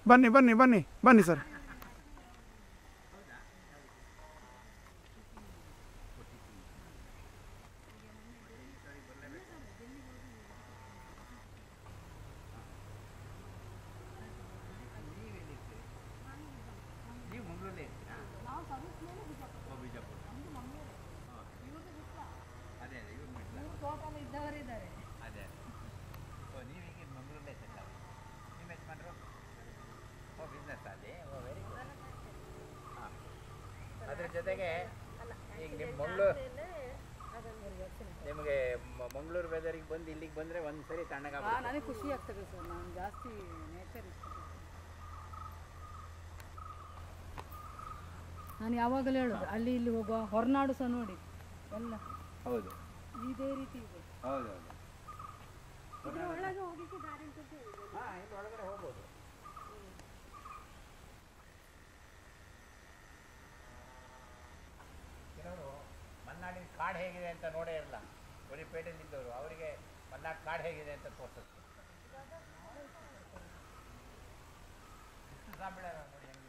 ಬನ್ನಿ ಬನ್ನಿ ಬನ್ನಿ ಬನ್ನಿ ಸರ್ ನೀವು ಮಂಗಳೂರಲ್ಲೇ ಇರ್ತೀರಾ ಓ, ಬಿಜಾಪುರ ಹಾಂ. ಅದೇ ಅದೇ ಇವ್ರು ಮೆಟ್ಲ ಟೋಟಲ್ ಇದ್ದವರಿದ್ದಾರೆ ಅದೇ ಓ ನೀವು ಈಗ ಮಂಗಳೂರಲ್ಲೇ ಸೆಟ್ ಆಗಿ ನಿಮ್ಮ ಯಜಮಾನ್ರು ಓ ಬಿಸ್ನೆಸ್ ಅದೇ ಓ ವೆರಿ ಗುಡ್ ಹಾಂ ಅದ್ರ ಜೊತೆಗೆ ಈಗ ನಿಮ್ಮ ಮಂಗಳೂರು ನಿಮಗೆ ಮ- ಮಂಗಳೂರು ವೆದರಿಗೆ ಬಂದು ಇಲ್ಲಿಗೆ ಬಂದರೆ ಒಂದು ಸರಿ ಹಾ ತಣ್ಣಗಾಗ ನನಗೆ ಖುಷಿ ಆಗ್ತದೆ ಸರ್ ನಾನು ಜಾಸ್ತಿ ನೇಚರ್ ಇಷ್ಟ ನಾನು ಯಾವಾಗಲೂ ಹೇಳೋದು ಅಲ್ಲಿ ಇಲ್ಲಿ ಹೋಗುವ ಹೊರನಾಡು ಸಹ ನೋಡಿ ಎಲ್ಲ ಹೌದು ಇದೇ ರೀತಿ ಇದೆ ಹೌದು ಹೌದು ಒಳಗೆ ಹೋಗಿಕ್ಕೆ ದಾರಿ ಅಂತ ಹೇಳಿದ್ರು. ಹಾಂ ಇಲ್ಲಿ ಒಳಗಡೆ ಹೋಗ್ಬೋದು ಕೆಲವರು ಮನ್ನಾಡಿನ ಕಾಡು ಹೇಗಿದೆ ಅಂತ ನೋಡೇ ಇರಲ್ಲ ಬರೀ ಪೇಟೆಯಲ್ಲಿದ್ದವರು ಅವರಿಗೆ ಮನ್ನಾಡ್ ಕಾಡು ಹೇಗಿದೆ ಅಂತ ತೋರಿಸುತ್ತೆ ಇಷ್ಟು ಸಾಂಬಳ ನೋಡಿ ಹೆಂಗೆ